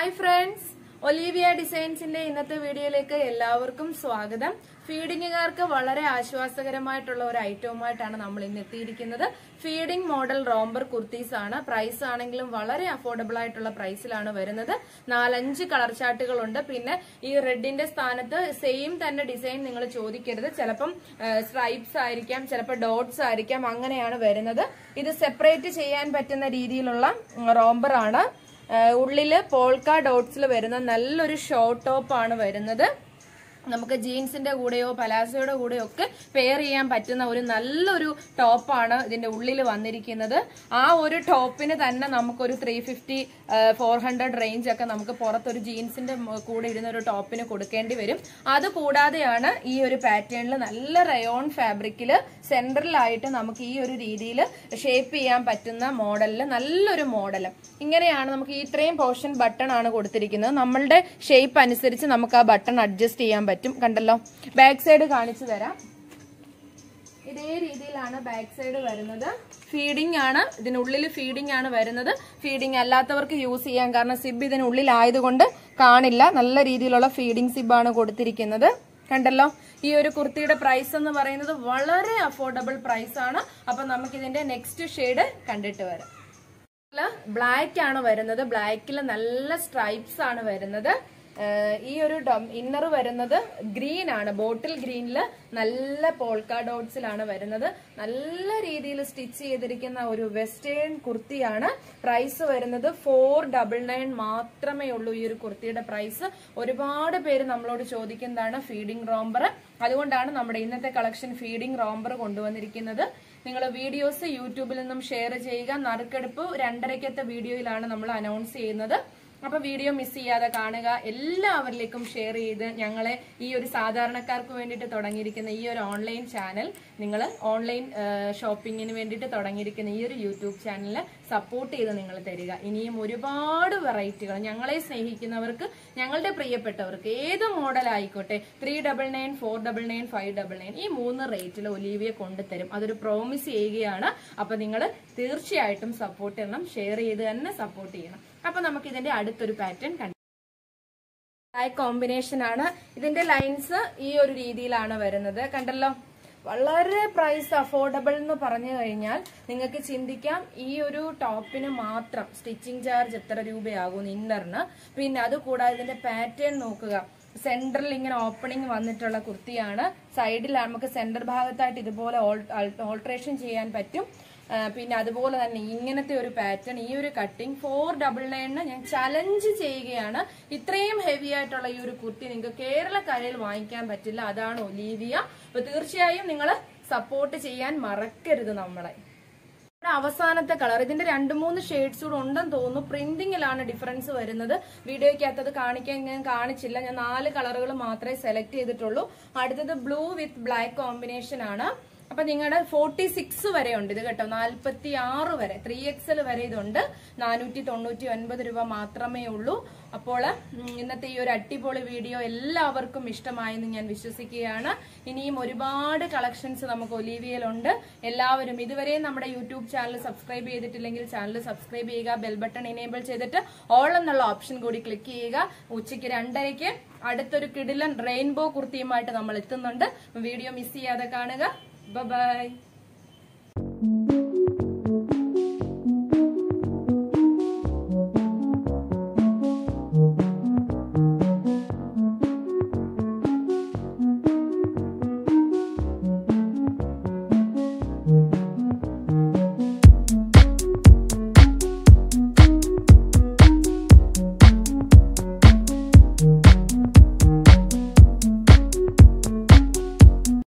hi friends Olivia ഡിസൈൻസിന്റെ ഇന്നത്തെ വീഡിയോയിലേക്ക് എല്ലാവർക്കും സ്വാഗതം ഫീഡിങ്ങുകാർക്ക് വളരെ ആശ്വാസകരമായിട്ടുള്ള ഒരു ഐറ്റവുമായിട്ടാണ് നമ്മൾ ഇന്ന് എത്തിയിരിക്കുന്നത് ഫീഡിംഗ് മോഡൽ റോംബർ കുർത്തീസ് ആണ് പ്രൈസ് ആണെങ്കിലും വളരെ അഫോർഡബിൾ ആയിട്ടുള്ള പ്രൈസിലാണ് വരുന്നത് നാലഞ്ച് കളർ ചാർട്ടുകളുണ്ട് പിന്നെ ഈ റെഡിന്റെ സ്ഥാനത്ത് സെയിം തന്നെ ഡിസൈൻ നിങ്ങൾ ചോദിക്കരുത് ചിലപ്പം സ്ട്രൈപ്സ് ആയിരിക്കാം ചിലപ്പോൾ ഡോട്ട്സ് ആയിരിക്കാം അങ്ങനെയാണ് വരുന്നത് ഇത് സെപ്പറേറ്റ് ചെയ്യാൻ പറ്റുന്ന രീതിയിലുള്ള റോംബർ ആണ് ഏഹ് ഉള്ളില് പോൾക്ക ഡോട്ട്സിൽ വരുന്ന നല്ലൊരു ഷോർട്ട് ടോപ്പ് ആണ് വരുന്നത് നമുക്ക് ജീൻസിന്റെ കൂടെയോ പലാസോയുടെ കൂടെയോ ഒക്കെ പെയർ ചെയ്യാൻ പറ്റുന്ന ഒരു നല്ലൊരു ടോപ്പാണ് ഇതിന്റെ ഉള്ളിൽ വന്നിരിക്കുന്നത് ആ ഒരു ടോപ്പിന് തന്നെ നമുക്കൊരു three fifty four hundred range ഒക്കെ നമുക്ക് പുറത്തൊരു ജീൻസിന്റെ മ- കൂടെ ഇടുന്ന ഒരു ടോപ്പിന് കൊടുക്കേണ്ടി വരും അത് കൂടാതെയാണ് ഈ ഒരു പാറ്റേണിൽ നല്ല റയോൺ ഫാബ്രിക്കിൽ സെൻട്രലായിട്ട് നമുക്ക് ഈ ഒരു രീതിയിൽ ഷേപ്പ് ചെയ്യാൻ പറ്റുന്ന മോഡലിൽ നല്ലൊരു മോഡൽ ഇങ്ങനെയാണ് നമുക്ക് ഈ ഇത്രയും പോർഷൻ ബട്ടൺ ആണ് കൊടുത്തിരിക്കുന്നത് നമ്മളുടെ ഷേപ്പ് അനുസരിച്ച് നമുക്ക് ആ ബട്ടൺ അഡ്ജസ്റ്റ് ചെയ്യാൻ പറ്റും കണ്ടല്ലോ ബാക്ക് സൈഡ് കാണിച്ചു തരാം ഇതേ രീതിയിലാണ് ബാക്ക് സൈഡ് വരുന്നത് ഫീഡിംഗ് ആണ് ഇതിനുള്ളിൽ ഫീഡിംഗ് ആണ് വരുന്നത് ഫീഡിംഗ് അല്ലാത്തവർക്ക് യൂസ് ചെയ്യാൻ കാരണം സിബ് ഇതിനുള്ളിലായതുകൊണ്ട് കാണില്ല നല്ല രീതിയിലുള്ള ഫീഡിംഗ് സിബാണ് കൊടുത്തിരിക്കുന്നത് കണ്ടല്ലോ ഈ ഒരു കുർത്തിയുടെ പ്രൈസ് എന്ന് പറയുന്നത് വളരെ അഫോർഡബിൾ പ്രൈസ് ആണ് അപ്പൊ നമുക്ക് ഇതിന്റെ നെക്സ്റ്റ് ഷെയ്ഡ് കണ്ടിട്ട് വരാം ബ്ലാക്ക് ആണ് വരുന്നത് ബ്ലാക്കിൽ നല്ല സ്ട്രൈപ്സ് ആണ് വരുന്നത് ഏഹ് ഈ ഒരു ഇന്നർ വരുന്നത് ഗ്രീൻ ആണ് ബോട്ടിൽ ഗ്രീനിൽ നല്ല പോൾക്ക ഡോട്ട്സിലാണ് വരുന്നത് നല്ല രീതിയിൽ സ്റ്റിച്ച് ചെയ്തിരിക്കുന്ന ഒരു വെസ്റ്റേൺ കുർത്തിയാണ് പ്രൈസ് വരുന്നത് ഫോർ ഡബിൾ നയൻ മാത്രമേ ഉള്ളൂ ഈ ഒരു കുർത്തിയുടെ പ്രൈസ് ഒരുപാട് പേര് നമ്മളോട് ചോദിക്കുന്നതാണ് ഫീഡിംഗ് റോംബർ അതുകൊണ്ടാണ് നമ്മുടെ ഇന്നത്തെ കളക്ഷൻ ഫീഡിംഗ് റോംബർ കൊണ്ടുവന്നിരിക്കുന്നത് നിങ്ങൾ വീഡിയോസ് യൂട്യൂബിൽ നിന്നും ഷെയർ ചെയ്യുക നറുക്കെടുപ്പ് രണ്ടരക്കത്തെ വീഡിയോയിലാണ് നമ്മൾ അനൗൺസ് ചെയ്യുന്നത് അപ്പൊ വീഡിയോ മിസ് ചെയ്യാതെ കാണുക എല്ലാവരിലേക്കും ഷെയർ ചെയ്ത് ഞങ്ങളെ ഈ ഒരു സാധാരണക്കാർക്ക് വേണ്ടിയിട്ട് തുടങ്ങിയിരിക്കുന്ന ഈ ഒരു ഓൺലൈൻ ചാനൽ നിങ്ങൾ ഓൺലൈൻ ഷോപ്പിങ്ങിന് വേണ്ടിയിട്ട് തുടങ്ങിയിരിക്കുന്ന ഈ ഒരു യൂട്യൂബ് ചാനലിനെ സപ്പോർട്ട് ചെയ്ത് നിങ്ങൾ തരിക ഇനിയും ഒരുപാട് വെറൈറ്റികൾ ഞങ്ങളെ സ്നേഹിക്കുന്നവർക്ക് ഞങ്ങളുടെ പ്രിയപ്പെട്ടവർക്ക് ഏത് മോഡൽ ആയിക്കോട്ടെ three double nine four double nine five double nine ഈ മൂന്ന് റേറ്റിൽ ഒലീവിയ കൊണ്ടുതരും അതൊരു പ്രോമിസ് ചെയ്യുകയാണ് അപ്പൊ നിങ്ങൾ തീർച്ചയായിട്ടും സപ്പോർട്ട് ചെയ്യണം ഷെയർ ചെയ്ത് തന്നെ സപ്പോർട്ട് ചെയ്യണം അപ്പൊ നമുക്ക് ഇതിന്റെ അടുത്തൊരു പാറ്റേൺ കണ്ടു ബ്ലാക്ക് കോമ്പിനേഷൻ ആണ് ഇതിന്റെ ലൈൻസ് ഈ ഒരു രീതിയിലാണ് വരുന്നത് കണ്ടല്ലോ വളരെ പ്രൈസ് അഫോർഡബിൾ എന്ന് പറഞ്ഞു കഴിഞ്ഞാൽ നിങ്ങൾക്ക് ചിന്തിക്കാം ഈ ഒരു ടോപ്പിന് മാത്രം സ്റ്റിച്ചിങ് ചാർജ് എത്ര രൂപയാകും ഇന്നറിന് പിന്നെ അത് കൂടാതെ ഇതിന്റെ പാറ്റേൺ നോക്കുക സെന്ററിൽ ഇങ്ങനെ ഓപ്പണിംഗ് വന്നിട്ടുള്ള കുർത്തിയാണ് സൈഡിൽ നമുക്ക് സെന്റർ ഭാഗത്തായിട്ട് ഇതുപോലെ ഓൾട്രേഷൻ ചെയ്യാൻ പറ്റും ആ, പിന്നെ അതുപോലെ തന്നെ ഇങ്ങനത്തെ ഒരു പാറ്റേൺ ഈ ഒരു കട്ടിങ് ഫോർ ഡബിൾ നയനിന് ഞാൻ ചലഞ്ച് ചെയ്യുകയാണ് ഇത്രയും ഹെവി ആയിട്ടുള്ള ഈ ഒരു കുർത്തി നിങ്ങൾക്ക് കേരളക്കരയിൽ വാങ്ങിക്കാൻ പറ്റില്ല അതാണ് ഒലീവിയ അപ്പൊ തീർച്ചയായും നിങ്ങൾ സപ്പോർട്ട് ചെയ്യാൻ മറക്കരുത് നമ്മളെ ഇവിടെ അവസാനത്തെ കളർ ഇതിന്റെ രണ്ട് മൂന്ന് ഷെയ്ഡ്സ് കൂടെ ഉണ്ടെന്ന് തോന്നുന്നു പ്രിന്റിങ്ങിലാണ് ഡിഫറൻസ് വരുന്നത് വീഡിയോയ്ക്കകത്ത് അത് കാണിക്കാൻ ഞാൻ കാണിച്ചില്ല ഞാൻ നാല് കളറുകൾ മാത്രമേ സെലക്ട് ചെയ്തിട്ടുള്ളൂ അടുത്തത് ബ്ലൂ വിത്ത് ബ്ലാക്ക് കോമ്പിനേഷൻ ആണ് അപ്പൊ നിങ്ങളുടെ ഫോർട്ടി സിക്സ് വരെ ഉണ്ട് ഇത് കേട്ടോ നാൽപ്പത്തി ആറ് വരെ ത്രീ എക്സൽ വരെ ഇതുണ്ട് നാനൂറ്റി തൊണ്ണൂറ്റി ഒൻപത് രൂപ മാത്രമേ ഉള്ളൂ അപ്പോൾ ഉം, ഇന്നത്തെ ഈ ഒരു അടിപൊളി വീഡിയോ എല്ലാവർക്കും ഇഷ്ടമായെന്ന് ഞാൻ വിശ്വസിക്കുകയാണ് ഇനിയും ഒരുപാട് കളക്ഷൻസ് നമുക്ക് ഒലീവിയയിലുണ്ട് എല്ലാവരും ഇതുവരെയും നമ്മുടെ യൂട്യൂബ് ചാനൽ സബ്സ്ക്രൈബ് ചെയ്തിട്ടില്ലെങ്കിൽ ചാനൽ സബ്സ്ക്രൈബ് ചെയ്യുക ബെൽ ബട്ടൺ എനേബിൾ ചെയ്തിട്ട് ഓൾ എന്നുള്ള ഓപ്ഷൻ കൂടി ക്ലിക്ക് ചെയ്യുക ഉച്ചയ്ക്ക് രണ്ടരയ്ക്ക് അടുത്തൊരു കിടിലൻ റെയിൻബോ കുർത്തിയുമായിട്ട് നമ്മൾ എത്തുന്നുണ്ട് വീഡിയോ മിസ് ചെയ്യാതെ കാണുക ബൈ